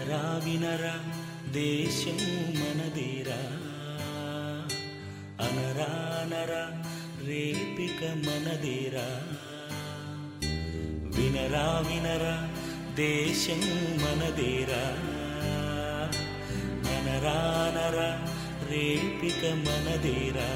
వినరా వినరా దేశం మనదేరా అనరా అనరా రేపిక మనదేరా వినరా వినరా దేశం మనదేరా అనరా అనరా రేపిక మనదేరా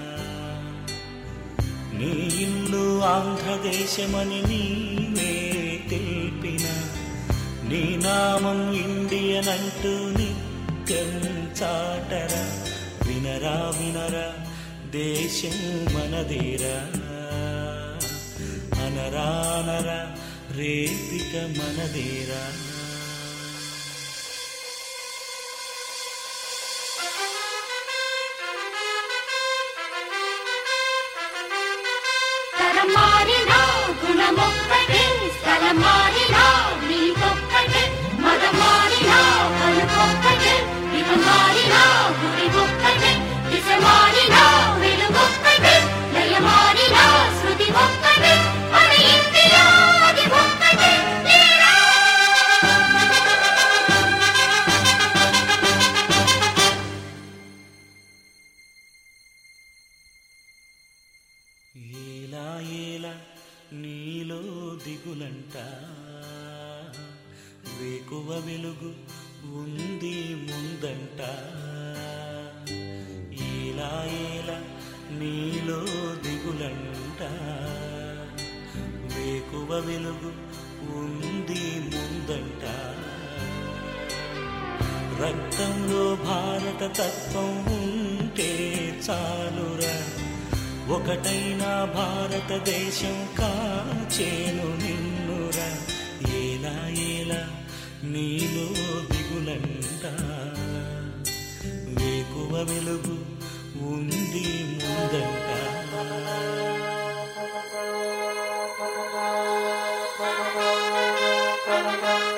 నీ ఇల్లు ఆంధ్రదేశమని నీవే తెలిపిన నీ నామం ఇండియన్ అంటూ నిత్యం చాటరా వినరా వినరా దేశం మనదేరా అనరా అనరా రేపిక మనదేరా తరం మారినా గుణమొక్కటే స్థలం మారినా నీకొక్కటే మతం మారినా పలుకొక్కటే ఇక మారినా గుడి ఒక్కటే దిశ మారినా వెలుగొక్కటే లయ మారినా శృతి ఒక్కటే మన ఇంటిలో అది ఒక్కటే లేరా? ఏలా ఏలా నీలో దిగులంట వేకువ వెలుగు ఉంది ముందంట ఏలా ఏలా నీలో దిగులంట వేకువ వెలుగు ఉంది ముందంట రక్తంలో భారత తత్వం ఉంటే చాలురా ఒకటైన భారతదేశం కాచేను నిన్నురా ఏలా ఏలా నీలో దిగులంట వేకువ వెలుగు ఉంది ముందంట ఆ